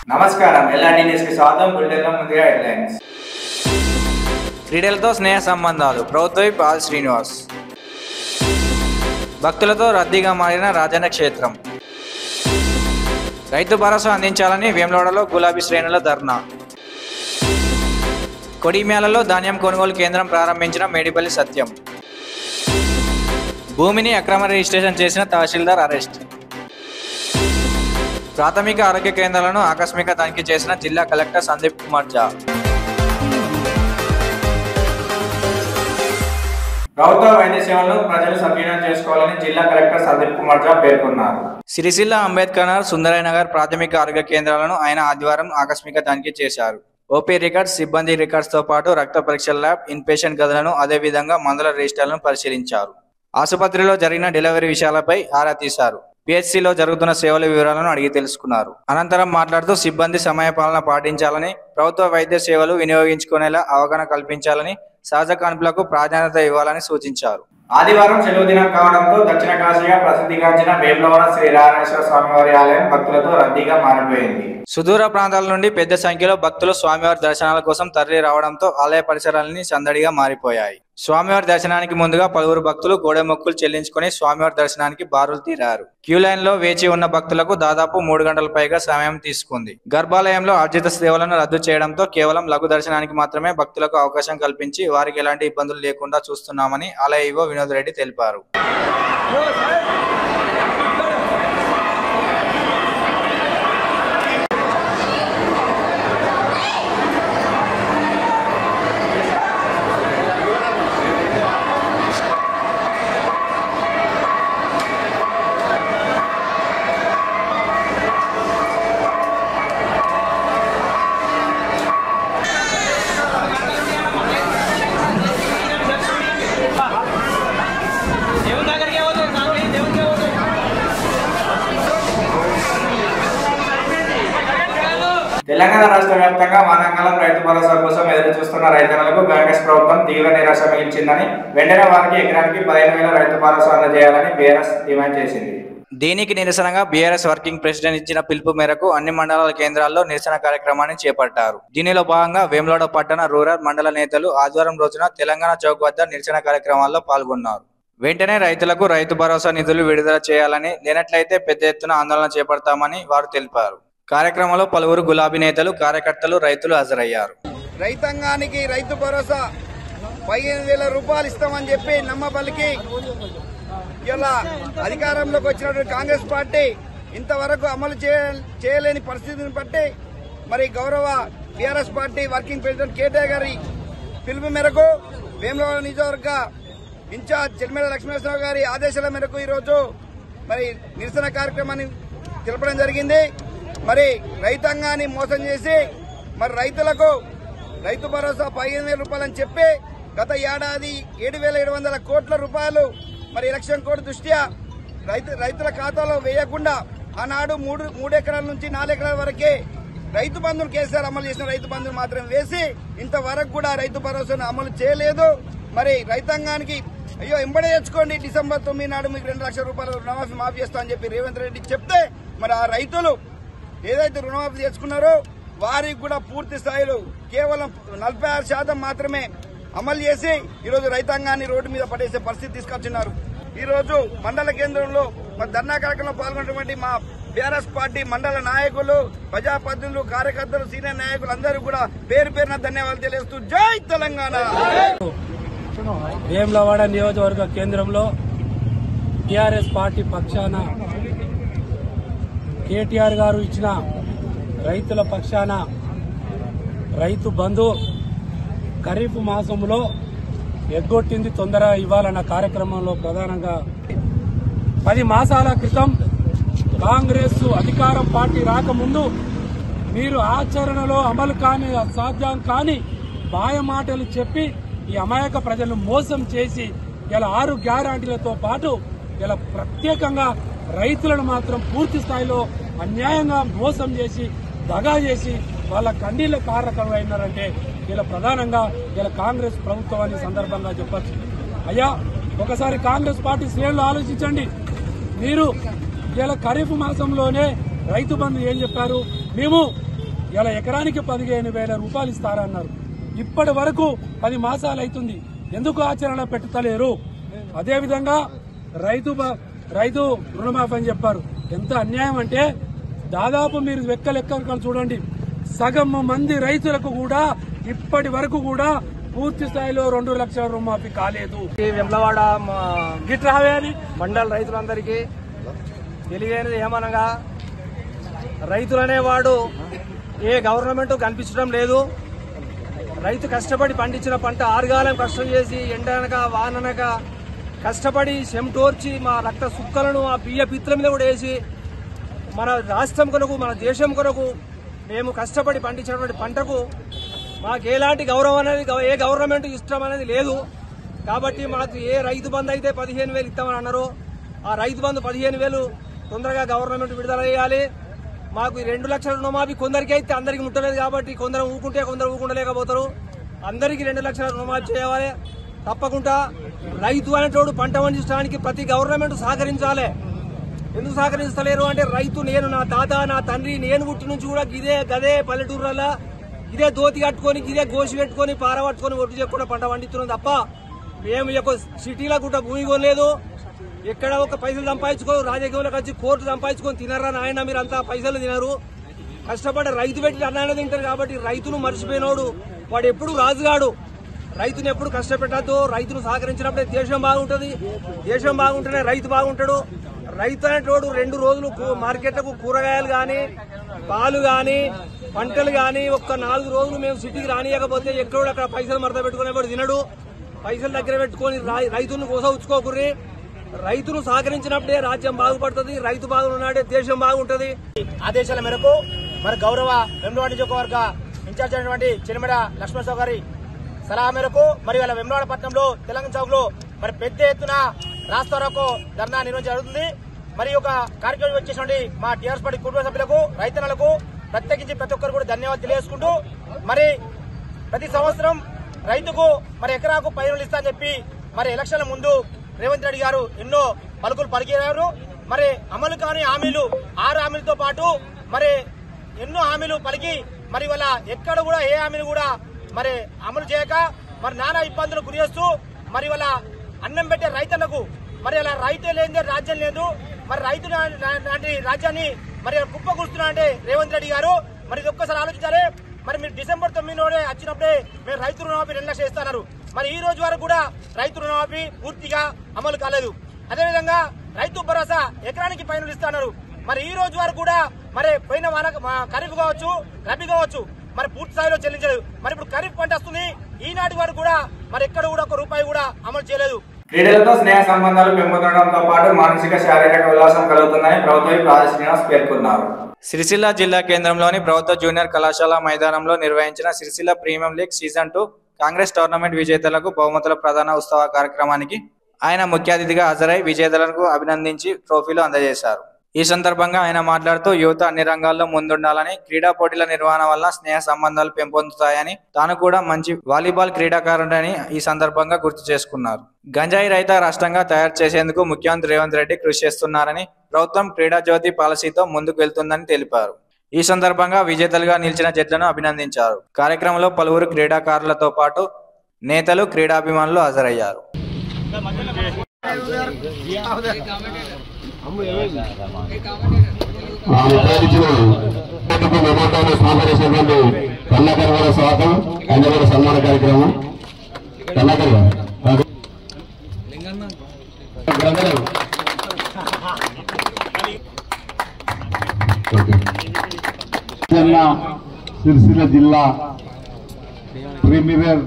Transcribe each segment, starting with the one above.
నమస్కారం LRD news కి స్వాగతం బులెటిన్లో ముందుగా హెడ్లైన్స్ క్రీడలతో స్నేహ సంబంధాలు ప్రభుత్వ పాల్ శ్రీనివాస్ భక్తులతో రద్దీగా మారిన రాజన్న క్షేత్రం రైతు భరోసా అందించాలని వేములవాడలో గులాబీ శ్రేణుల ధర్నా కొడిమ్యాలలో ధాన్యం కొనుగోలు కేంద్రం ప్రారంభించిన మేడిపల్లి సత్యం భూమిని అక్రమ రిజిస్ట్రేషన్ చేసిన తహసీల్దార్ అరెస్ట్ ప్రాథమిక ఆరోగ్య కేంద్రాలను ఆకస్మిక తనిఖీ చేసిన జిల్లా కలెక్టర్ సందీప్ కుమార్ జా ప్రభుత్వ వైద్య సేవలను ప్రజలు సద్వినియోగం చేసుకోవాలని జిల్లా కలెక్టర్ సందీప్ కుమార్ జా పేర్కొన్నారు సిరిసిల్ల అంబేద్కర్ నగర్ సుందరయ్య నగర్ ప్రాథమిక ఆరోగ్య కేంద్రాలను ఆయన ఆదివారం ఆకస్మిక తనిఖీ చేశారు ఓపీ రికార్డ్స్ సిబ్బంది రికార్డ్స్ తో పాటు రక్త పరీక్షల ల్యాబ్ ఇన్పేషెంట్ గదులను అదేవిధంగా మందుల రిజిస్టర్లను పరిశీలించారు ఆసుపత్రిలో జరిగిన డెలివరీ విషయాలపై ఆరా తీశారు పిహెచ్సిలో జరుగుతున్న సేవల వివరాలను అడిగి తెలుసుకున్నారు అనంతరం మాట్లాడుతూ సిబ్బంది సమయపాలన పాటించాలని ప్రభుత్వ వైద్య సేవలు వినియోగించుకునేలా అవగాహన కల్పించాలని సహజ కాన్పులకు ప్రాధాన్యత ఇవ్వాలని సూచించారు ఆదివారం సెలవు దినం కావడంతో దక్షిణ కాశీగా ప్రసిద్ధిగాంచిన వేములవాడ శ్రీ రామేశ్వర స్వామివారి ఆలయం భక్తులతో రద్దీగా మారిపోయింది సుదూర ప్రాంతాల నుండి పెద్ద సంఖ్యలో భక్తులు స్వామివారి దర్శనాల కోసం తరలి రావడంతో ఆలయ పరిసరాలన్నీ సందడిగా మారిపోయాయి స్వామివారి దర్శనానికి ముందుగా పలువురు భక్తులు గోడె మొక్కులు చెల్లించుకుని స్వామివారి దర్శనానికి బారులు తీరారు క్యూ లైన్ లో వేచి ఉన్న భక్తులకు దాదాపు మూడు గంటల పైగా సమయం తీసుకుంది గర్భాలయంలో ఆర్జిత సేవలను రద్దు చేయడంతో కేవలం లఘు దర్శనానికి మాత్రమే భక్తులకు అవకాశం కల్పించి వారికి ఎలాంటి ఇబ్బందులు లేకుండా చూస్తున్నామని ఆలయ ఈవో వినోద్ రెడ్డి తెలిపారు తెలంగాణ రాష్ట్ర వ్యాప్తంగా వానాకాలం రైతు భరోసా కోసం ఎదురు చూస్తున్న రైతన్నలకు కాంగ్రెస్ ప్రభుత్వం తీవ్ర నిరాశ మిగిల్చిందని వెంటనే వారికి ఎకరానికి పదిహేను వేల రైతు భరోసా అందజేయాలని బీఆర్ఎస్ డిమాండ్ చేసింది దీనికి నిరసనగా బీఆర్ఎస్ వర్కింగ్ ప్రెసిడెంట్ ఇచ్చిన పిలుపు మేరకు అన్ని మండలాల కేంద్రాల్లో నిరసన కార్యక్రమాన్ని చేపట్టారు దీనిలో భాగంగా వేములవాడ పట్టణ రూరల్ మండల నేతలు ఆదివారం రోజున తెలంగాణ చౌక్ వద్ద నిరసన కార్యక్రమాల్లో పాల్గొన్నారు వెంటనే రైతులకు రైతు భరోసా నిధులు విడుదల చేయాలని లేనట్లయితే పెద్ద ఎత్తున ఆందోళన చేపడతామని వారు తెలిపారు కార్యక్రమంలో పలువురు గులాబీ నేతలు కార్యకర్తలు రైతులు హాజరయ్యారు రైతాంగానికి రైతు భరోసా పదిహేను వేల రూపాయలు ఇస్తామని చెప్పి నమ్మబలికి ఇలా అధికారంలోకి వచ్చినటువంటి కాంగ్రెస్ పార్టీ ఇంతవరకు అమలు చేయ- చేయలేని పరిస్థితిని బట్టి మరి గౌరవ BRS party working president KTR గారి పిలుపు మేరకు వేములవాడ నియోజకవర్గ ఇన్ఛార్జ్ చెల్మేడ లక్ష్మీనరసింహరావు గారి ఆదేశాల మేరకు ఈరోజు మరి నిరసన కార్యక్రమాన్ని తెలపడం జరిగింది మరి రైతాంగాన్ని మోసం చేసి మరి రైతులకు రైతు భరోసా పదిహేను వేల రూపాయలని చెప్పి గత ఏడాది ఏడు వేల ఏడు వందల కోట్ల రూపాయలు మరి ఎలక్షన్ కోడ్ దృష్ట్యా రైతు రైతుల ఖాతాలో వేయకుండా ఆనాడు మూడు మూడు ఎకరాల నుంచి నాలుగు ఎకరాల వరకే రైతు బంధును కేసీఆర్ అమలు చేసిన రైతు బంధును మాత్రం వేసి ఇంతవరకు కూడా రైతు భరోసాను అమలు చేయలేదు మరి రైతాంగానికి అయ్యో ఎంబడే తెచ్చుకోండి డిసెంబర్ తొమ్మిది నాడు మీకు రెండు లక్షల రూపాయలు రుణమాఫీ మాఫీ చేస్తా అని చెప్పి రేవంత్ రెడ్డి చెప్తే మరి ఆ రైతులు ఏదైతే రుణమాఫీ తెచ్చుకున్నారో వారికి కూడా పూర్తి స్థాయిలో కేవలం నలభై ఆరు శాతం మాత్రమే అమలు చేసి ఈరోజు రైతాంగాన్ని రోడ్డు మీద పడేసే పరిస్థితి తీసుకొచ్చున్నారు ఈ రోజు మండల కేంద్రంలో మరి ధర్నా కార్యక్రమంలో పాల్గొన్నటువంటి మా బీఆర్ఎస్ పార్టీ మండల నాయకులు ప్రజాప్రతినిధులు కార్యకర్తలు సీనియర్ నాయకులు అందరూ కూడా పేరు పేరున ధన్యవాదాలు తెలియజేస్తూ జై తెలంగాణ వేములవాడ నియోజకవర్గ కేంద్రంలో టిఆర్ఎస్ పార్టీ పక్షాన కేటీఆర్ గారు ఇచ్చిన రైతుల పక్షాన రైతు బంధు ఖరీఫ్ మాసంలో ఎగ్గొట్టింది తొందర ఇవ్వాలన్న కార్యక్రమంలో ప్రధానంగా పది మాసాల క్రితం కాంగ్రెస్ అధికారం పార్టీ రాకముందు మీరు ఆచరణలో అమలు కాని అసాధ్యం కాని మాయ మాటలు చెప్పి ఈ అమాయక ప్రజలను మోసం చేసి ఇలా ఆరు గ్యారంటీలతో పాటు ఇలా ప్రత్యేకంగా రైతులను మాత్రం పూర్తి స్థాయిలో అన్యాయంగా మోసం చేసి దగా చేసి వాళ్ళ కన్నీళ్ళ కారకమైనారంటే ఇలా ప్రధానంగా ఇలా కాంగ్రెస్ ప్రభుత్వాన్ని సందర్భంగా చెప్పచ్చు అయ్యా ఒకసారి కాంగ్రెస్ పార్టీ శ్రేణులు ఆలోచించండి మీరు ఇలా ఖరీఫ్ మాసంలోనే రైతు బంధు ఏం చెప్పారు మేము ఇలా ఎకరానికి పదిహేను వేల రూపాయలు ఇస్తారన్నారు ఇప్పటి వరకు పది మాసాలు అవుతుంది ఎందుకు ఆచరణ పెట్టుతలేరు అదేవిధంగా రైతు బ- రైతు రుణమాఫీ అని చెప్పారు ఎంత అన్యాయం అంటే దాదాపు మీరు లెక్క లెక్క చూడండి సగం మంది రైతులకు కూడా ఇప్పటి వరకు కూడా పూర్తి స్థాయిలో రెండు లక్షల రుణమాఫీ కాలేదు ఈ వెమ్లవాడ మా గిట్ రావే అని మండల రైతులందరికీ తెలియనిది ఏమనగా రైతులనేవాడు ఏ గవర్నమెంట్ కనిపించడం లేదు రైతు కష్టపడి పండించిన పంట ఆరుగాలం కష్టం చేసి ఎండనక వాననక కష్టపడి చెమటోర్చి మా రక్త సుక్కలను ఆ బియ్య పిత్తుల మీద కూడా వేసి మన రాష్ట్రం కొరకు మన దేశం కొరకు మేము కష్టపడి పండించినటువంటి పంటకు మాకు ఎలాంటి గౌరవం అనేది గవ- ఏ గవర్నమెంట్ ఇష్టం అనేది లేదు కాబట్టి మాకు ఏ రైతు బంధు అయితే పదిహేను వేలు ఇస్తామని అన్నారు ఆ రైతు బంధు పదిహేను వేలు తొందరగా గవర్నమెంట్ విడుదల చేయాలి మాకు ఈ రెండు లక్షల రుణమాఫీ కొందరికి అయితే అందరికి ముట్టలేదు కాబట్టి కొందరు ఊకుంటే కొందరు ఊకుండలేకపోతారు అందరికీ రెండు లక్షల రుణమాఫీ చేయాలి తప్పకుండా రైతు అనేటోడు పంట పండించడానికి ప్రతి గవర్నమెంట్ సహకరించాలి ఎందుకు సహకరిస్తలేరు అంటే రైతు నేను నా తాత నా తండ్రి నేను పుట్టి నుంచి కూడా ఇదే గదే పల్లెటూరులలో ఇదే దోతి కట్టుకొని ఇదే గోసి పెట్టుకొని పార పట్టుకొని ఒడ్డు చేయకుండా పంట పండిస్తున్నాం తప్ప మేము యొక్క సిటీలో కూడా భూమి కొనలేదు ఎక్కడ ఒక పైసలు సంపాదించుకో రాజకీయంలోకి వచ్చి కోర్టు సంపాదించుకొని తినరా నాయన మీరు అంతా పైసలు తినరు కష్టపడి రైతు పెట్టి అన్నాయన తింటారు కాబట్టి రైతును మర్చిపోయినోడు వాడు ఎప్పుడు రాజుగాడు రైతును ఎప్పుడు కష్టపెట్టద్దు రైతును సహకరించినప్పుడే దేశం బాగుంటది దేశం బాగుంటేనే రైతు బాగుంటాడు రైతు అనేటోడు రెండు రోజులు కూ- మార్కెట్లకు కూరగాయలు గాని పాలు గాని పంటలు గాని ఒక్క నాలుగు రోజులు మేము సిటీకి రానియకపోతే ఎక్కడో అక్కడ పైసలు మరత పెట్టుకునేవాడు తినడు పైసలు దగ్గర పెట్టుకొని రై- రైతులను కోసవుచ్చుకోకుర్రి రైతును సహకరించినప్పుడే రాజ్యం బాగుపడుతుంది రైతు బాగున్నాడే దేశం బాగుంటది ఆదేశాల మేరకు మరి గౌరవ వెమ్లవాడ నియోజకవర్గ ఇన్ఛార్జ్ అయినటువంటి చినిమడ లక్ష్మణరావు గారి సలహా మేరకు మరి వాళ్ళ వెమ్లవాడ పట్టణంలో తెలంగాణ చౌక్ లో మరి పెద్ద ఎత్తున రాస్తారోకో ధర్నా నిర్వహించడం జరుగుతుంది మరి ఈ యొక్క కార్యక్రమం వచ్చేసినటువంటి మా టీఆర్ఎస్ పార్టీ కుటుంబ సభ్యులకు రైతన్నలకు ప్రత్యేకించి ప్రతి ఒక్కరు కూడా ధన్యవాదాలు తెలియజేసుకుంటూ మరి ప్రతి సంవత్సరం రైతుకు మరి ఎకరాకు పైరులు ఇస్తా అని చెప్పి మరి ఎలక్షన్ల ముందు రేవంత్ రెడ్డి గారు ఎన్నో పలుకులు పలికారు మరి అమలు కాని హామీలు ఆరు హామీలతో పాటు మరి ఎన్నో హామీలు పలికి మరి వాళ్ళ ఎక్కడ కూడా ఏ హామీలు కూడా మరి అమలు చేయక మరి నానా ఇబ్బందులు గురి చేస్తూ మరి వాళ్ళ అన్నం పెట్టే రైతన్నకు మరి అలా రైతే లేనిదే రాజ్యం లేదు మరి రైతు లా- లా- లాంటి రాజ్యాన్ని మరి కుప్ప కూస్తున్నా అంటే రేవంత్ రెడ్డి గారు మరి ఇది ఒక్కసారి ఆలోచించాలి మరి మీరు డిసెంబర్ తొమ్మిదిలోనే వచ్చినప్పుడే మేము రైతు రుణమాఫీ రెండు లక్షలు ఇస్తున్నారు మరి ఈ రోజు వరకు కూడా రైతు రుణమాఫీ పూర్తిగా అమలు కాలేదు అదేవిధంగా రైతు భరోసా ఎకరానికి పైన ఇస్తున్నారు మరి ఈ రోజు వరకు కూడా మరి పోయిన వాన ఖరీఫ్ కావచ్చు రబీ కావచ్చు మరి పూర్తి స్థాయిలో చెల్లించలేదు మరి ఇప్పుడు ఖరీఫ్ పంట వస్తుంది ఈనాటి వరకు కూడా మరి ఎక్కడ కూడా ఒక రూపాయి కూడా అమలు చేయలేదు క్రీడలతో స్నేహ సంబంధాలు పెంపొందడంతో పాటు మానసిక శారీరక ఉల్లాసం కలుగుతుందని ప్రభుత్వ ప్రాజెక్ట్ శ్రీనివాస్ పేర్కొన్నారు సిరిసిల్ల జిల్లా కేంద్రంలోని ప్రభుత్వ జూనియర్ కళాశాల మైదానంలో నిర్వహించిన Sircilla premium league season two Congress tournament విజేతలకు బహుమతుల ప్రధాన ఉత్సవ కార్యక్రమానికి ఆయన ముఖ్య అతిథిగా హాజరై విజేతలకు అభినందించి ట్రోఫీలు అందజేశారు ఈ సందర్భంగా ఆయన మాట్లాడుతూ యువత అన్ని రంగాల్లో ముందుండాలని క్రీడా పోటీల నిర్వహణ వల్ల స్నేహ సంబంధాలు పెంపొందుతాయని తాను కూడా మంచి వాలీబాల్ క్రీడాకారుడని ఈ సందర్భంగా గుర్తు చేసుకున్నారు గంజాయి రహిత రాష్ట్రంగా తయారు చేసేందుకు ముఖ్యమంత్రి రేవంత్ రెడ్డి కృషి చేస్తున్నారని ప్రభుత్వం క్రీడా జ్యోతి పాలసీతో ముందుకు వెళ్తుందని తెలిపారు ఈ సందర్భంగా విజేతలుగా నిలిచిన జట్లను అభినందించారు కార్యక్రమంలో పలువురు క్రీడాకారులతో పాటు నేతలు క్రీడాభిమానులు హాజరయ్యారు మెమోటోను సహకరించినటువంటి కన్నాకర్ గారి స్వాగతం ఆయన కూడా సన్మాన కార్యక్రమం కన్నాకర్ గారు బ్రదర్. ఓకే. నిన్న సిరిసిల్ల జిల్లా premier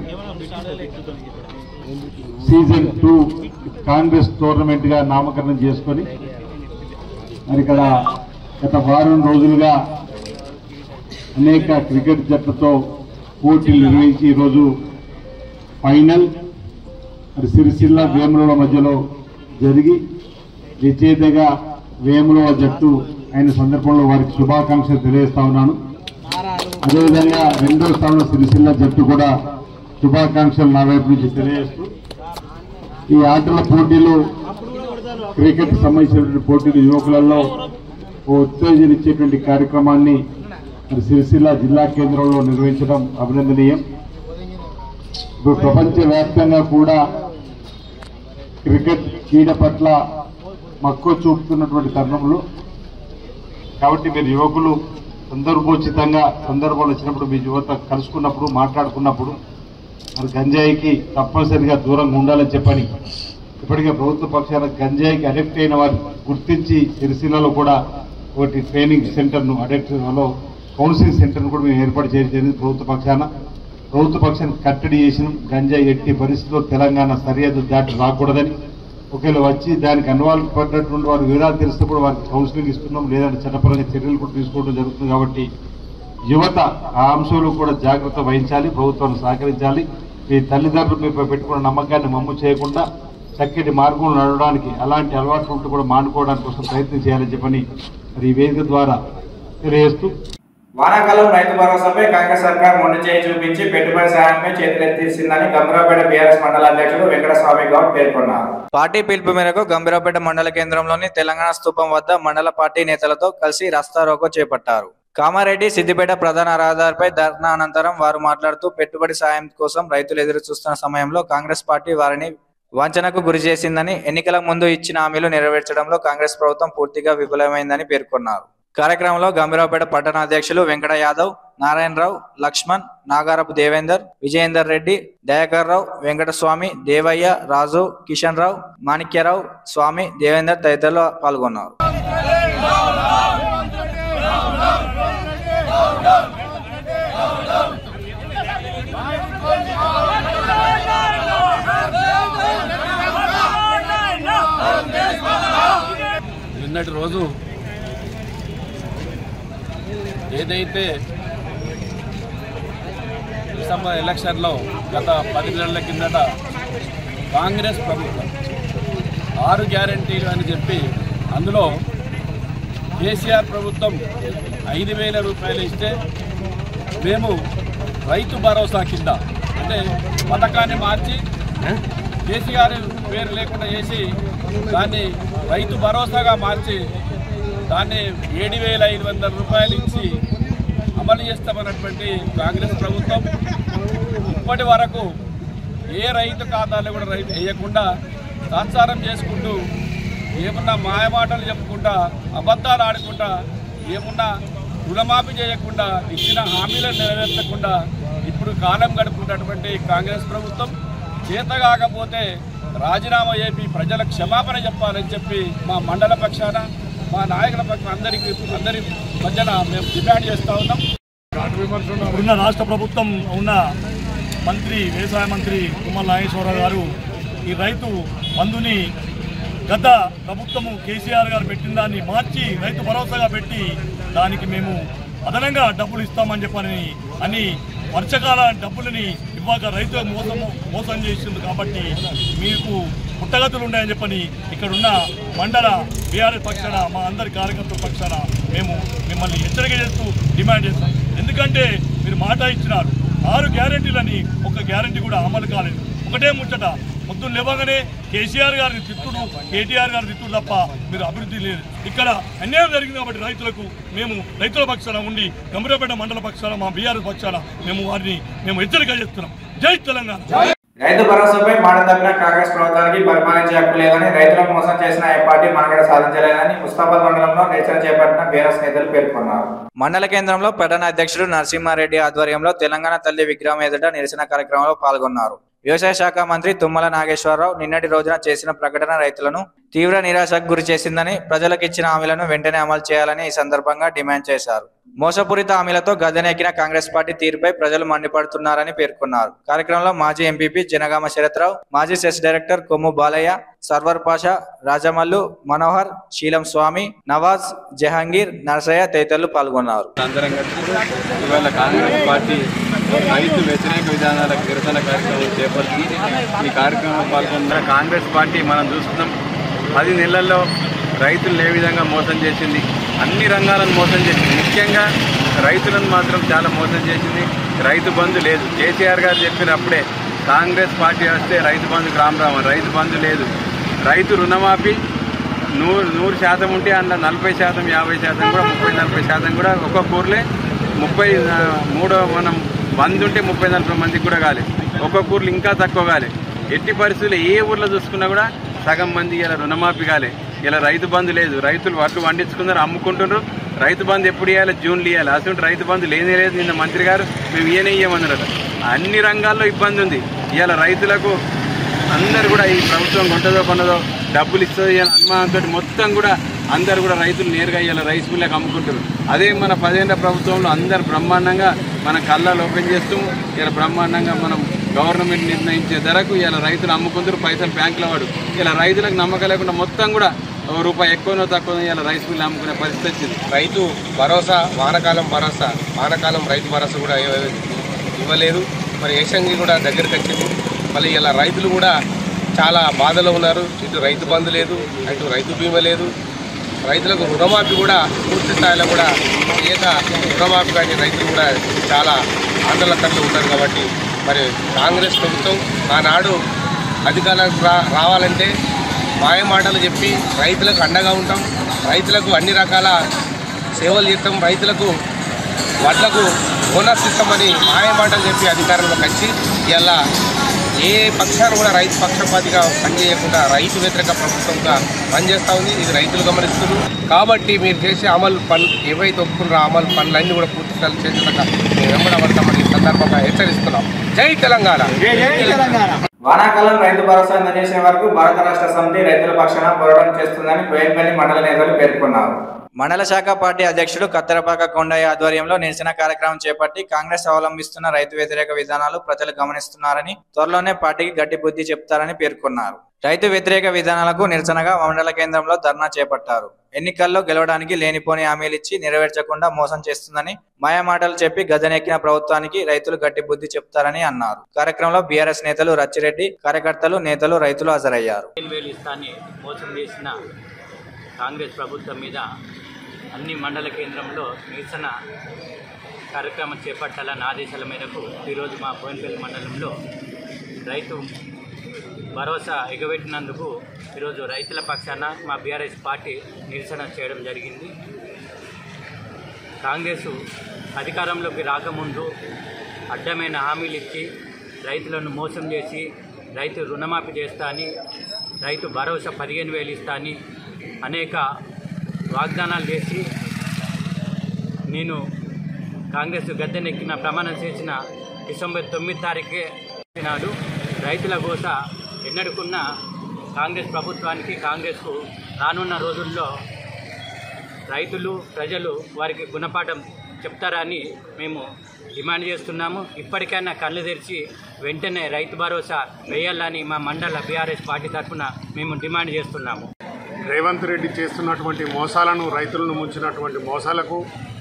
season two Congress tournament గా నామకరణం చేసుకొని మరి ఇక్కడ గత వారం రోజులుగా అనేక క్రికెట్ జట్లతో పోటీలు నిర్వహించి ఈరోజు ఫైనల్ మరి సిరిసిల్ల వేముల మధ్యలో జరిగి విజేతగా వేముల జట్టు అయిన సందర్భంలో వారికి శుభాకాంక్షలు తెలియజేస్తా ఉన్నాను అదేవిధంగా రెండో స్థానంలో సిరిసిల్ల జట్టు కూడా శుభాకాంక్షలు నా వైపు నుంచి తెలియజేస్తూ ఈ ఆటల పోటీలు క్రికెట్ సంబంధించినటువంటి పోటీలు యువకులలో ఓ ఉత్తేజన ఇచ్చేటువంటి కార్యక్రమాన్ని మరి సిరిసిల్ల జిల్లా కేంద్రంలో నిర్వహించడం అభినందనీయం ఇప్పుడు ప్రపంచవ్యాప్తంగా కూడా క్రికెట్ క్రీడ పట్ల మక్కువ చూపుతున్నటువంటి తరుణంలో కాబట్టి మీరు యువకులు సందర్భోచితంగా సందర్భాలు వచ్చినప్పుడు మీ యువత కలుసుకున్నప్పుడు మాట్లాడుకున్నప్పుడు మరి గంజాయికి తప్పనిసరిగా దూరంగా ఉండాలని చెప్పని ఇప్పటికే ప్రభుత్వ పక్షాన గంజాయికి అడిక్ట్ అయిన వారు గుర్తించి సిరిసిల్లలో కూడా ఒకటి ట్రైనింగ్ సెంటర్ను అడిక్ట్ లో కౌన్సిలింగ్ సెంటర్ను కూడా మేము ఏర్పాటు చేయడం జరిగింది ప్రభుత్వ పక్షాన ప్రభుత్వ పక్షాన్ని కట్టడి చేసినాం గంజాయి ఎట్టి పరిస్థితుల్లో తెలంగాణ సరిహద్దు దాటి రాకూడదని ఒకవేళ వచ్చి దానికి అనువాలు పడినటువంటి వారు వివరాలు తెలిస్తే కూడా వారికి కౌన్సిలింగ్ ఇస్తున్నాం లేదంటే చట్టపరంగా చర్యలు కూడా తీసుకోవడం జరుగుతుంది కాబట్టి యువత ఆ అంశంలో కూడా జాగ్రత్త వహించాలి ప్రభుత్వాన్ని సహకరించాలి మీ తల్లిదండ్రులు మీపై పెట్టుకున్న నమ్మకాన్ని మమ్ము చేయకుండా చక్కటి మార్గంలో నడవడానికి అలాంటి అలవాట్లు ఉంటూ కూడా మానుకోవడానికి కోసం ప్రయత్నం చేయాలని చెప్పని మరి ఈ వేదిక ద్వారా తెలియజేస్తూ వానాకాలం రైతు భరోసాపై కాంగ్రెస్ సర్కార్ మొండి చేయి చూపించి పెట్టుబడి సాయంపై చేతులెత్తేసిందని గంభీరాపేట బీఆర్ఎస్ మండల అధ్యక్షుడు వెంకటస్వామి గౌడ్ పేర్కొన్నారు పార్టీ పిలుపు మేరకు గంభీరాపేట మండల కేంద్రంలోని తెలంగాణ స్తూపం వద్ద మండల పార్టీ నేతలతో కలిసి రస్తారోకో చేపట్టారు కామారెడ్డి సిద్దిపేట ప్రధాన రహదారిపై ధర్నా అనంతరం వారు మాట్లాడుతూ పెట్టుబడి సాయం కోసం రైతులు ఎదురు చూస్తున్న సమయంలో కాంగ్రెస్ పార్టీ వారిని వంచనకు గురి చేసిందని ఎన్నికల ముందు ఇచ్చిన హామీలు నెరవేర్చడంలో కాంగ్రెస్ ప్రభుత్వం పూర్తిగా విఫలమైందని పేర్కొన్నారు కార్యక్రమంలో గంభీరావుపేట పట్టణ అధ్యక్షులు వెంకట యాదవ్ నారాయణరావు లక్ష్మణ్ నాగారపు దేవేందర్ విజయేందర్ రెడ్డి దయాకర్ రావు వెంకటస్వామి దేవయ్య రాజు కిషన్ రావు మాణిక్యరావు స్వామి దేవేందర్ తదితరులు పాల్గొన్నారు నిన్నటి రోజు ఏదైతే డిసెంబర్ ఎలక్షన్లో గత పది నెలల కిందట కాంగ్రెస్ ప్రభుత్వం ఆరు గ్యారంటీలు అని చెప్పి అందులో కేసీఆర్ ప్రభుత్వం ఐదు వేల రూపాయలు ఇస్తే మేము రైతు భరోసా కింద అంటే పథకాన్ని మార్చి కేసీఆర్ పేరు లేకుండా చేసి దాన్ని రైతు భరోసాగా మార్చి దాన్ని ఏడు వేల ఐదు వందల రూపాయలు ఇచ్చి అమలు చేస్తామన్నటువంటి కాంగ్రెస్ ప్రభుత్వం ఇప్పటి వరకు ఏ రైతు ఖాతాలో కూడా రైతు వేయకుండా తాత్సారం చేసుకుంటూ ఏమున్నా మాయమాటలు చెప్పుకుంటా అబద్ధాలు ఆడుకుంటా ఏమున్నా రుణమాఫీ చేయకుండా ఇచ్చిన హామీలను నెరవేర్చకుండా ఇప్పుడు కాలం గడుపుతున్నటువంటి కాంగ్రెస్ ప్రభుత్వం చేత కాకపోతే రాజీనామా చేపి ప్రజల క్షమాపణ చెప్పాలని చెప్పి మా మండల పక్షాన మా నాయకుల పక్షాన అందరికీ అందరి మధ్యన మేము డిమాండ్ చేస్తూ ఉన్నాం ఇప్పుడున్న రాష్ట్ర ప్రభుత్వం ఉన్న మంత్రి వ్యవసాయ మంత్రి తుమ్మల నాగేశ్వరరావు గారు ఈ రైతు బంధుని గత ప్రభుత్వము కేసీఆర్ గారు పెట్టిన దాన్ని మార్చి రైతు భరోసాగా పెట్టి దానికి మేము అదనంగా డబ్బులు ఇస్తామని చెప్పని అని వర్షకాల డబ్బులని ఇవ్వక రైతు మోసము మోసం చేసింది కాబట్టి మీకు పుట్టగతులు ఉన్నాయని చెప్పని ఇక్కడున్న మండల బీఆర్ఎస్ పక్షాన మా అందరి కార్యకర్తల పక్షాన మేము మిమ్మల్ని హెచ్చరిక చేస్తూ డిమాండ్ చేస్తాం ఎందుకంటే మీరు మాట ఇచ్చినారు ఆరు గ్యారెంటీలని ఒక గ్యారెంటీ కూడా అమలు కాలేదు ఒకటే ముచ్చట పొద్దున్న లేవగానే కేసీఆర్ గారిని తిట్టుడు కేటీఆర్ గారిని తిట్టుడు తప్ప మీరు అభివృద్ధి లేదు ఇక్కడ అన్యాయం జరిగింది కాబట్టి రైతులకు మేము రైతుల పక్షాన ఉండి గంభీరపేట మండల పక్షాన మా బీఆర్ఎస్ పక్షాన మేము వారిని మేము హెచ్చరిక చేస్తున్నాం జై తెలంగాణ రైతు భరోసాపై మాట తప్పిన కాంగ్రెస్ ప్రభుత్వానికి పరిపాలించే హక్కు లేదని రైతులకు మోసం చేసిన ఏ పార్టీ మనగడ సాధించలేదని ముస్తాబాద్ మండలంలో నిరసన చేపట్టిన బీఆర్ఎస్ నేతలు పేర్కొన్నారు మండల కేంద్రంలో ప్రధాన అధ్యక్షుడు నరసింహారెడ్డి ఆధ్వర్యంలో తెలంగాణ తల్లి విగ్రహం ఎదుట నిరసన కార్యక్రమంలో పాల్గొన్నారు వ్యవసాయ శాఖ మంత్రి తుమ్మల నాగేశ్వరరావు నిన్నటి రోజున చేసిన ప్రకటన రైతులను తీవ్ర నిరాశకు గురి చేసిందని ప్రజలకు ఇచ్చిన హామీలను వెంటనే అమలు చేయాలని ఈ సందర్భంగా డిమాండ్ చేశారు మోసపూరిత హామీలతో గద్దెనెక్కిన కాంగ్రెస్ పార్టీ తీరుపై ప్రజలు మండిపడుతున్నారని పేర్కొన్నారు కార్యక్రమంలో మాజీ ఎంపీపీ జనగామ శరత్రావు మాజీ సెస్ డైరెక్టర్ కొమ్ము బాలయ్య సర్వర్ పాషా రాజమల్లు మనోహర్ శీలం స్వామి నవాజ్ జహాంగీర్ నరసయ్య తదితరులు పాల్గొన్నారు అందరం కలిసి ఇవాళ కాంగ్రెస్ పార్టీ రైతు వ్యతిరేక విధానాలకు నిరసన కార్యక్రమం చేపట్టి ఈ కార్యక్రమంలో పాల్గొన్న కాంగ్రెస్ పార్టీ మనం చూస్తున్నాం పది నెలల్లో రైతులను ఏ విధంగా మోసం చేసింది అన్ని రంగాలను మోసం చేసింది ముఖ్యంగా రైతులను మాత్రం చాలా మోసం చేసింది రైతు బంధు లేదు కేసీఆర్ గారు చెప్పినప్పుడే కాంగ్రెస్ పార్టీ వస్తే రైతు బంధు రామరామన్ రైతు బంధు లేదు రైతు రుణమాఫీ నూరు నూరు శాతం ఉంటే అందులో నలభై శాతం యాభై శాతం కూడా ముప్పై నలభై శాతం కూడా ఒక్కొక్క ఊర్లే ముప్పై ఆ, మూడో మనం వంద ఉంటే ముప్పై నలభై మందికి కూడా కాలే ఒక్కొక్క ఊర్లో ఇంకా తక్కువ కాలే ఎట్టి పరిస్థితుల్లో ఏ ఊర్లో చూసుకున్నా కూడా సగం మంది ఇలా రుణమాఫీ కాలే ఇలా రైతు బంధు లేదు రైతులు వడ్లు పండించుకున్నారు అమ్ముకుంటున్నారు రైతు బంధు ఎప్పుడు ఇవ్వాలి జూన్లో ఇవ్వాలి అసలు రైతు బంధు లేనే లేదు నిన్న మంత్రి గారు మేము ఇయనే ఇయ్యమన్నారు అన్ని రంగాల్లో ఇబ్బంది ఉంది ఇవాళ రైతులకు అందరు కూడా ఈ ప్రభుత్వం కొంటదో కొన్నదో డబ్బులు ఇస్తుంది అని అనుమానంతో మొత్తం కూడా అందరు కూడా రైతులు నేరుగా ఇలా రైస్ మిల్లకు అమ్ముకుంటారు అదే మన పదేళ్ల ప్రభుత్వంలో అందరు బ్రహ్మాండంగా మన కళ్ళాలు ఓపెన్ చేస్తూ ఇలా బ్రహ్మాండంగా మనం గవర్నమెంట్ నిర్ణయించే ధరకు ఇలా రైతులు అమ్ముకుంటారు పైసలు బ్యాంకులో వాడు ఇలా రైతులకు నమ్మకం లేకుండా మొత్తం కూడా ఓ రూపాయి ఎక్కువనో తక్కువ ఇలా రైస్ మిల్ అమ్ముకునే పరిస్థితి వచ్చింది రైతు భరోసా వానకాలం భరోసా వానకాలం రైతు భరోసా కూడా ఇవ్వ- ఇవ్వలేదు మరి ఏషంగి కూడా దగ్గరికి వచ్చింది మళ్ళీ ఇలా రైతులు కూడా చాలా బాధలో ఉన్నారు ఇటు రైతు బంధు లేదు అటు రైతు బీమా లేదు రైతులకు రుణమాఫీ కూడా పూర్తి స్థాయిలో కూడా ఏక రుణమాఫీ కానీ రైతులు కూడా చాలా ఆందోళనకర్లు ఉన్నారు కాబట్టి మరి కాంగ్రెస్ ప్రభుత్వం ఆనాడు అధికారంలోకి రా రావాలంటే మాయ మాటలు చెప్పి రైతులకు అండగా ఉంటాం రైతులకు అన్ని రకాల సేవలు చేస్తాం రైతులకు వడ్లకు బోనస్ ఇస్తామని మాయ మాటలు చెప్పి అధికారంలోకి వచ్చి ఇలా ఏ పక్షాన్ని కూడా రైతు పక్షపాతిగా పనిచేయకుండా రైతు వ్యతిరేక ప్రభుత్వంగా పనిచేస్తూ ఉంది ఇది రైతులు గమనిస్తున్నారు కాబట్టి మీరు చేసే అమలు పనులు ఏవైతే ఒప్పుకున్నారో ఆ అమలు పనులన్నీ కూడా పూర్తి స్థాయిలో చేసేదాకా మేము వెంబడబడతామని ఈ సందర్భంగా హెచ్చరిస్తున్నాం జై తెలంగాణ వానాకాలం రైతు భరోసా అందజేసే వరకు భారత రాష్ట్ర సమితి రైతుల పక్షాన పోరాటం చేస్తుందని బోయినపల్లి మండల నేతలు పేర్కొన్నారు మండల శాఖ పార్టీ అధ్యక్షుడు కత్తెరపాక కొండయ్య ఆధ్వర్యంలో నిరసన కార్యక్రమం చేపట్టి కాంగ్రెస్ అవలంబిస్తున్న రైతు వ్యతిరేక విధానాలు ప్రజలు గమనిస్తున్నారని త్వరలోనే పార్టీకి గట్టి బుద్ధి చెప్తారని పేర్కొన్నారు రైతు వ్యతిరేక విధానాలకు నిరసనగా మండల కేంద్రంలో ధర్నా చేపట్టారు ఎన్నికల్లో గెలవడానికి లేనిపోని హామీలిచ్చి నెరవేర్చకుండా మోసం చేస్తుందని మాయమాటలు చెప్పి గదనెక్కిన ప్రభుత్వానికి రైతులు గట్టి బుద్ధి చెప్తారని అన్నారు కార్యక్రమంలో బీఆర్ఎస్ నేతలు రచ్చిరెడ్డి కార్యకర్తలు నేతలు రైతులు హాజరయ్యారు వేలు ఇస్తాన్ని మోసం చేసిన కాంగ్రెస్ ప్రభుత్వం మీద అన్ని మండల కేంద్రంలో నిరసన కార్యక్రమం చేపట్టాలన్న ఆదేశాల మేరకు ఈరోజు మా బోయినపల్లి మండలంలో రైతు భరోసా ఎగబెట్టినందుకు ఈరోజు రైతుల పక్షాన మా బీఆర్ఎస్ పార్టీ నిరసన చేయడం జరిగింది కాంగ్రెస్ అధికారంలోకి రాకముందు అడ్డమైన హామీలు ఇచ్చి రైతులను మోసం చేసి రైతు రుణమాఫీ చేస్తా అని రైతు భరోసా పదిహేను వేలు ఇస్తా అని అనేక వాగ్దానాలు చేసి నేను కాంగ్రెస్ గద్దెనెక్కిన ప్రమాణం చేసిన డిసెంబర్ తొమ్మిది తారీఖే నాడు రైతుల కోస ఎన్నడుకున్న కాంగ్రెస్ ప్రభుత్వానికి కాంగ్రెస్కు రానున్న రోజుల్లో రైతులు ప్రజలు వారికి గుణపాఠం చెప్తారని మేము డిమాండ్ చేస్తున్నాము ఇప్పటికైనా కళ్ళు తెరిచి వెంటనే రైతు భరోసా వేయాలని మా మండల బీఆర్ఎస్ పార్టీ తరఫున మేము డిమాండ్ చేస్తున్నాము రేవంత్ రెడ్డి చేస్తున్నటువంటి మోసాలను రైతులను ముంచినటువంటి మోసాలకు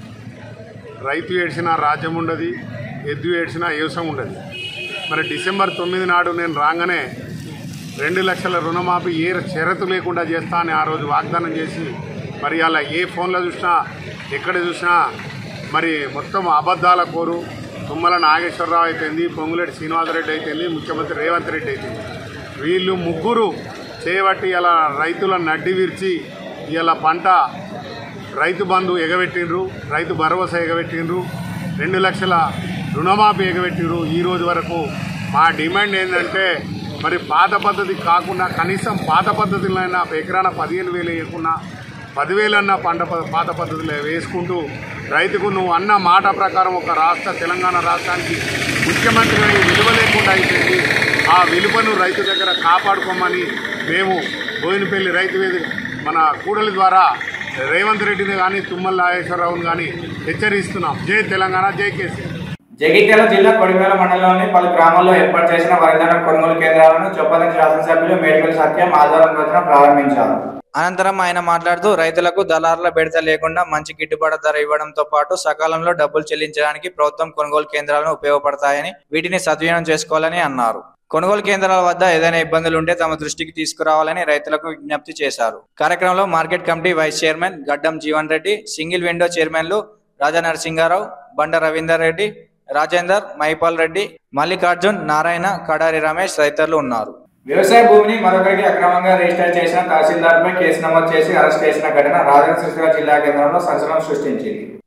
రైతు ఏడ్చినా రాజ్యం ఉండదు ఎద్దు ఏడ్చినా ఏవసం ఉండదు మరి డిసెంబర్ తొమ్మిది నాడు నేను రాగానే రెండు లక్షల రుణమాఫీ ఏ షరతు లేకుండా చేస్తా అని ఆ రోజు వాగ్దానం చేసి మరి అలా ఏ ఫోన్లో చూసినా ఎక్కడ చూసినా మరి మొత్తం అబద్ధాల కోరు తుమ్మల నాగేశ్వరరావు అయిపోయింది పొంగులేటి శ్రీనివాసరెడ్డి అయిపోయింది ముఖ్యమంత్రి రేవంత్ రెడ్డి అయిపోయింది వీళ్ళు ముగ్గురు చేయబట్టి ఇలా రైతుల నడ్డి విరిచి ఇలా పంట రైతు బంధు ఎగబెట్టిండ్రు రైతు భరోసా ఎగబెట్టిండ్రు రెండు లక్షల రుణమాఫీ ఎగబెట్టిండ్రు ఈ రోజు వరకు మా డిమాండ్ ఏంటంటే మరి పాత పద్ధతి కాకుండా కనీసం పాత పద్ధతిలోనైనా ఎకరాన పదిహేను వేలు వేయకుండా పదివేలన్నా పంట ప- పాత పద్ధతిలో వేసుకుంటూ రైతుకు నువ్వు అన్న మాట ప్రకారం ఒక రాష్ట్ర తెలంగాణ రాష్ట్రానికి ముఖ్యమంత్రి అయి విలువ లేకుండా అయిపోయింది ఆ విలువను రైతు దగ్గర కాపాడుకోమని మేము బోయినపల్లి రైతు వేదిక మన కూడలి ద్వారా రేవంత్ రెడ్డిని కానీ తుమ్మల నాగేశ్వరరావుని కానీ హెచ్చరిస్తున్నాం జై తెలంగాణ జై కేసీఆర్ జగిత్యాల జిల్లా కొడిమేల మండలంలోని పలు గ్రామాల్లో ఏర్పాటు చేసిన వరిధానం కొనుగోలు కేంద్రాలను చొప్పదండి శాసనసభ్యులు మేడిపల్లి సత్యం ఆదివారం రోజున ప్రారంభించారు అనంతరం ఆయన మాట్లాడుతూ రైతులకు దళారుల బెడత లేకుండా మంచి గిట్టుబాటు ధర ఇవ్వడంతో పాటు సకాలంలో డబ్బులు చెల్లించడానికి ప్రభుత్వం కొనుగోలు కేంద్రాలను ఉపయోగపడతాయని వీటిని సద్వినియోగం చేసుకోవాలని అన్నారు కొనుగోలు కేంద్రాల వద్ద ఏదైనా ఇబ్బందులు ఉంటే తమ దృష్టికి తీసుకురావాలని రైతులకు విజ్ఞప్తి చేశారు కార్యక్రమంలో మార్కెట్ కమిటీ వైస్ చైర్మన్ గడ్డం జీవన్ రెడ్డి సింగిల్ విండో చైర్మన్లు రాజా నరసింగారావు బండ రవీందర్ రెడ్డి రాజేందర్ మైపాల్ రెడ్డి మల్లికార్జున్ నారాయణ కడారి రమేష్ తదితరులు ఉన్నారు వ్యవసాయ భూమిని మరొకరికి అక్రమంగా రిజిస్టర్ చేసిన తహసీల్దార్పై కేసు నమోదు చేసి అరెస్ట్ చేసిన ఘటన రాజన్న సిరిసిల్ల జిల్లా కేంద్రంలో సంచలనం సృష్టించింది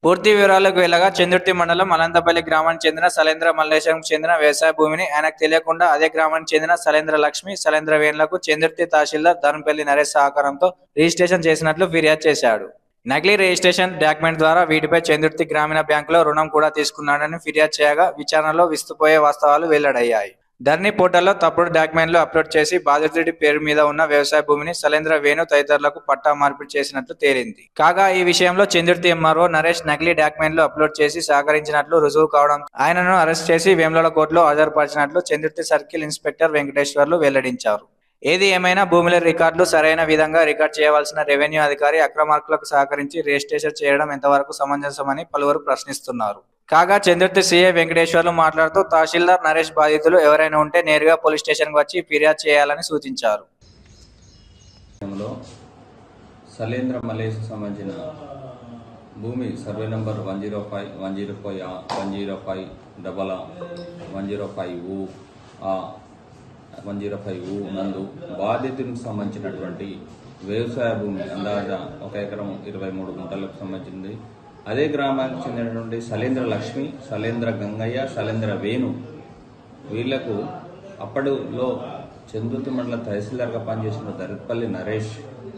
పూర్తి వివరాలకు వెళ్ళగా చందుర్తి మండలం అలంతపల్లి గ్రామానికి చెందిన సలేంద్ర మల్లేశంకు చెందిన వ్యవసాయ భూమిని ఆయనకు తెలియకుండా అదే గ్రామానికి చెందిన సలేంద్ర లక్ష్మి సలేంద్ర వేణులకు చందుర్తి తహసీల్దార్ ధర్మపల్లి నరేష్ సహకారంతో రిజిస్ట్రేషన్ చేసినట్లు ఫిర్యాదు చేశాడు నకిలీ రిజిస్ట్రేషన్ డాక్యుమెంట్ ద్వారా వీటిపై చందుర్తి గ్రామీణ బ్యాంకులో రుణం కూడా తీసుకున్నాడని ఫిర్యాదు చేయగా విచారణలో విస్తుపోయే వాస్తవాలు వెల్లడయ్యాయి ధర్నీ పోర్టల్లో తప్పుడు డాక్యుమెంట్లు అప్లోడ్ చేసి బాధితుడి పేరు మీద ఉన్న వ్యవసాయ భూమిని సలేంద్ర వేణు తదితరులకు పట్టా మార్పిడి చేసినట్లు తేలింది కాగా ఈ విషయంలో చందుర్తి ఎంఆర్ఓ నరేష్ నకిలీ డాక్యుమెంట్లు అప్లోడ్ చేసి సహకరించినట్లు రుజువు కావడం ఆయనను అరెస్ట్ చేసి వేములల కోర్టులో హాజరుపరిచినట్లు చందుర్తి సర్కిల్ ఇన్స్పెక్టర్ వెంకటేశ్వర్లు వెల్లడించారు ఏది ఏమైనా భూముల రికార్డులు సరైన విధంగా రికార్డ్ చేయవలసిన రెవెన్యూ అధికారి అక్రమార్కులకు సహకరించి రిజిస్ట్రేషన్ చేయడం ఎంతవరకు సమంజసమని పలువురు ప్రశ్నిస్తున్నారు కాగా చంద్రుతి సీఏ వెంకటేశ్వర్లు మాట్లాడుతూ తహసీల్దార్ నరేష్ బాధితులు ఎవరైనా ఉంటే నేరుగా పోలీస్ స్టేషన్కి వచ్చి ఫిర్యాదు చేయాలని సూచించారు లో సలేంద్ర మలేష్ సంబంధించిన భూమి survey number one zero five one zero five one zero five double one zero five ఊ వన్ జీరో ఫైవ్ ఊ నందు బాధితునికి సంబంధించినటువంటి వ్యవసాయ భూమి అందాజ ఒక ఎకరం ఇరవై మూడు గుంటలకు సంబంధించింది అదే గ్రామానికి చెందినటువంటి సలేంద్ర లక్ష్మి సలేంద్ర గంగయ్య సలేంద్ర వేణు వీళ్లకు అప్పటిలో చందుర్తి మండల తహసీల్దార్గా పనిచేసిన దరిపల్లి నరేష్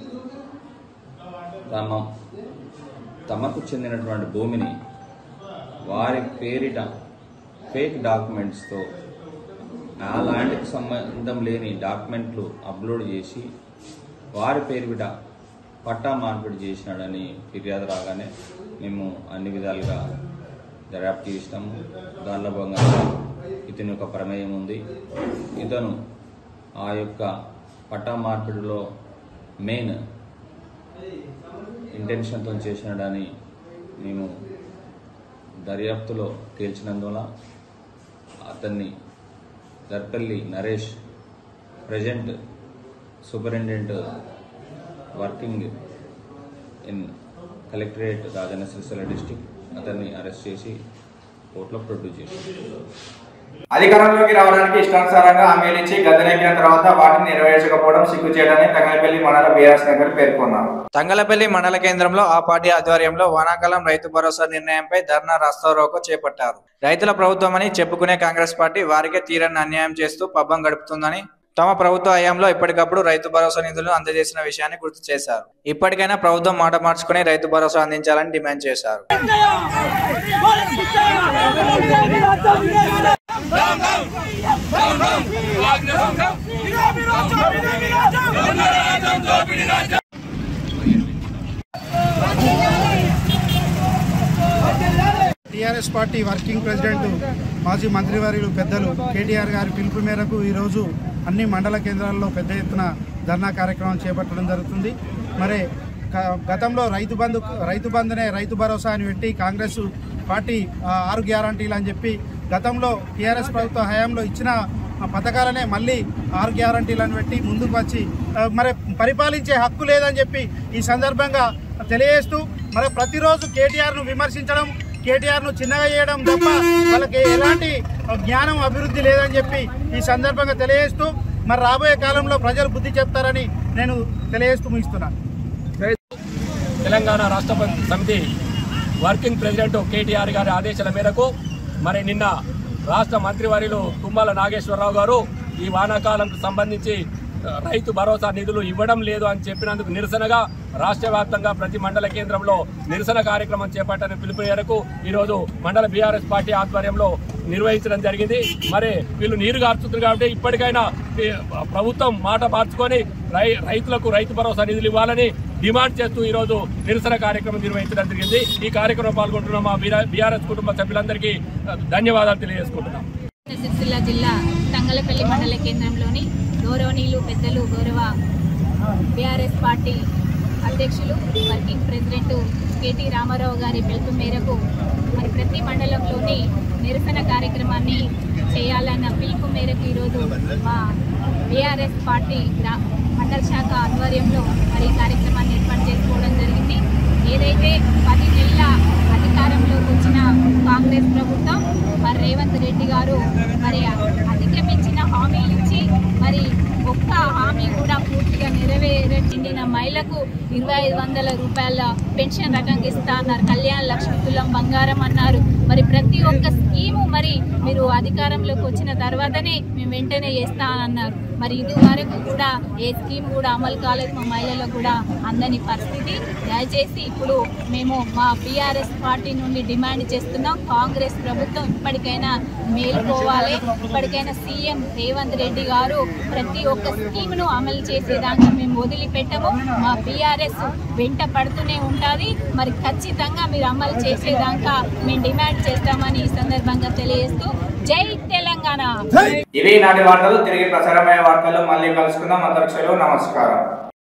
తమ తమకు చెందినటువంటి భూమిని వారి పేరిట ఫేక్ డాక్యుమెంట్స్తో ఆ ల్యాండ్కి సంబంధం లేని డాక్యుమెంట్లు అప్లోడ్ చేసి వారి పేరిట పట్టా మార్పిడి చేసినాడని ఫిర్యాదు రాగానే మేము అన్ని విధాలుగా దర్యాప్తు చేసినాము దానిలో భాగంగా ఇతని యొక్క ప్రమేయం ఉంది ఇతను ఆ యొక్క పట్టా మార్పిడిలో మెయిన్ ఇంటెన్షన్తో చేసినాడని మేము దర్యాప్తులో తేల్చినందువల్ల అతన్ని Darpalli Naresh present superintendent working in collectorate Rajanna Sircilla district అతన్ని అరెస్ట్ చేసి కోర్టులో ప్రొడ్యూస్ చేశారు అధికారంలోకి రావడానికి ఇష్టానుసారంగా హామీలు ఇచ్చి గద్దెనెక్కిన తర్వాత వాటిని నెరవేర్చకపోవడం సిగ్గు చేయడాన్ని తంగలపల్లి మండల బీఆర్ఎస్ నేతలు పేర్కొన్నారు తంగలపల్లి మండల కేంద్రంలో ఆ పార్టీ ఆధ్వర్యంలో వానాకాలం రైతు భరోసా నిర్ణయంపై ధర్నా రాస్తారోకో చేపట్టారు రైతుల ప్రభుత్వమని చెప్పుకునే కాంగ్రెస్ పార్టీ వారికే తీరని అన్యాయం చేస్తూ పబ్బం గడుపుతుందని తమ ప్రభుత్వ హయాంలో ఎప్పటికప్పుడు రైతు భరోసా నిధులను అందజేసిన విషయాన్ని గుర్తు చేశారు ఇప్పటికైనా ప్రభుత్వం మాట మార్చుకుని రైతు భరోసా అందించాలని డిమాండ్ చేశారు టీఆర్ఎస్ పార్టీ వర్కింగ్ ప్రెసిడెంట్ మాజీ మంత్రివర్యులు పెద్దలు కేటీఆర్ గారి పిలుపు మేరకు ఈరోజు అన్ని మండల కేంద్రాల్లో పెద్ద ఎత్తున ధర్నా కార్యక్రమం చేపట్టడం జరుగుతుంది మరి క- గతంలో రైతు బంధు రైతు బంధునే రైతు భరోసా అని పెట్టి కాంగ్రెస్ పార్టీ ఆ, ఆరు గ్యారంటీలు అని చెప్పి గతంలో టీఆర్ఎస్ ప్రభుత్వ హయాంలో ఇచ్చిన ఆ పథకాలనే మళ్ళీ ఆరు గ్యారంటీలను పెట్టి ముందుకు వచ్చి ఆ, మరి పరిపాలించే హక్కు లేదని చెప్పి ఈ సందర్భంగా తెలియజేస్తూ మరి ప్రతిరోజు కేటీఆర్ను విమర్శించడం కేటీఆర్ను చిన్నగా చేయడం తప్ప వాళ్ళకి ఎలాంటి జ్ఞానం అభివృద్ధి లేదని చెప్పి ఈ సందర్భంగా తెలియజేస్తూ మరి రాబోయే కాలంలో ప్రజలు బుద్ధి చెప్తారని నేను తెలియజేస్తూ ముగిస్తున్నాను తెలంగాణ రాష్ట్ర సమితి వర్కింగ్ ప్రెసిడెంట్ కేటీఆర్ గారి ఆదేశాల మేరకు మరి నిన్న రాష్ట్ర మంత్రివర్యులు తుమ్మల నాగేశ్వరరావు గారు ఈ వానాకాలంకు సంబంధించి ఆ, రైతు భరోసా నిధులు ఇవ్వడం లేదు అని చెప్పినందుకు నిరసనగా రాష్ట్ర వ్యాప్తంగా ప్రతి మండల కేంద్రంలో నిరసన కార్యక్రమం చేపట్టిన పిలుపు మేరకు ఈరోజు మండల బీఆర్ఎస్ పార్టీ ఆధ్వర్యంలో నిర్వహించడం జరిగింది మరి వీళ్ళు నీరు గార్చుతున్నారు కాబట్టి ఇప్పటికైనా ఈ ప్రభుత్వం మాట మార్చుకొని రై రైతులకు రైతు భరోసా నిధులు ఇవ్వాలని డిమాండ్ చేస్తూ ఈరోజు నిరసన కార్యక్రమం నిర్వహించడం జరిగింది ఈ కార్యక్రమం పాల్గొంటున్న మా బీఆర్ఎస్ కుటుంబ సభ్యులందరికీ ఆ, ధన్యవాదాలు తెలియజేసుకుంటున్నాం సిరిసిల్ల జిల్లా తంగలపల్లి మండల కేంద్రంలోని గౌరవనీయులు పెద్దలు గౌరవ బీఆర్ఎస్ పార్టీ అధ్యక్షులు వర్కింగ్ ప్రెసిడెంట్ కేటీ రామారావు గారి పిలుపు మేరకు మరి ప్రతి మండలంలోని నిరసన కార్యక్రమాన్ని చేయాలన్న పిలుపు మేరకు ఈరోజు మా బీఆర్ఎస్ పార్టీ గ్రా మండల శాఖ ఆధ్వర్యంలో మరి ఈ కార్యక్రమాన్ని ఏర్పాటు చేసుకోవడం జరిగింది ఏదైతే పది నెలల అధికారంలోకి వచ్చిన కాంగ్రెస్ ప్రభుత్వం మరి రేవంత్ రెడ్డి గారు మరి అతిక్రమించిన హామీలు ఇచ్చి మరి ఒక్క హామీ కూడా పూర్తిగా నెరవేర చెందిన మహిళకు ఇరవై ఐదు వందల రూపాయల పెన్షన్ రకంగా ఇస్తా అన్నారు కళ్యాణ లక్ష్మి తులం బంగారం అన్నారు మరి ప్రతి ఒక్క స్కీము మరి మీరు అధికారంలోకి వచ్చిన తర్వాతనే మేము వెంటనే చేస్తా అన్నారు మరి ఇది వరకు కూడా ఏ స్కీమ్ కూడా అమలు కాలేదు మా మహిళలకు కూడా అందని పరిస్థితి దయచేసి ఇప్పుడు మేము మా బీఆర్ఎస్ పార్టీ నుండి డిమాండ్ చేస్తున్నాం కాంగ్రెస్ ప్రభుత్వం ఇప్పటికైనా మేలుకోవాలి ఇప్పటికైనా సీఎం రేవంత్ రెడ్డి గారు ప్రతి ఒక్క స్కీమ్ ను అమలు చేసేదాకా మేము వదిలిపెట్టము మా బీఆర్ఎస్ వెంట పడుతూనే ఉంటుంది మరి ఖచ్చితంగా మీరు అమలు చేసేదాకా మేము డిమాండ్ చేస్తామని ఈ సందర్భంగా తెలియజేస్తూ జై తెలంగాణ ఇవి నాటి వార్తలు తిరిగి ప్రసారమయ్యే వార్తలు మళ్ళీ కలుసుకుందాం అందరికి సెలవు నమస్కారం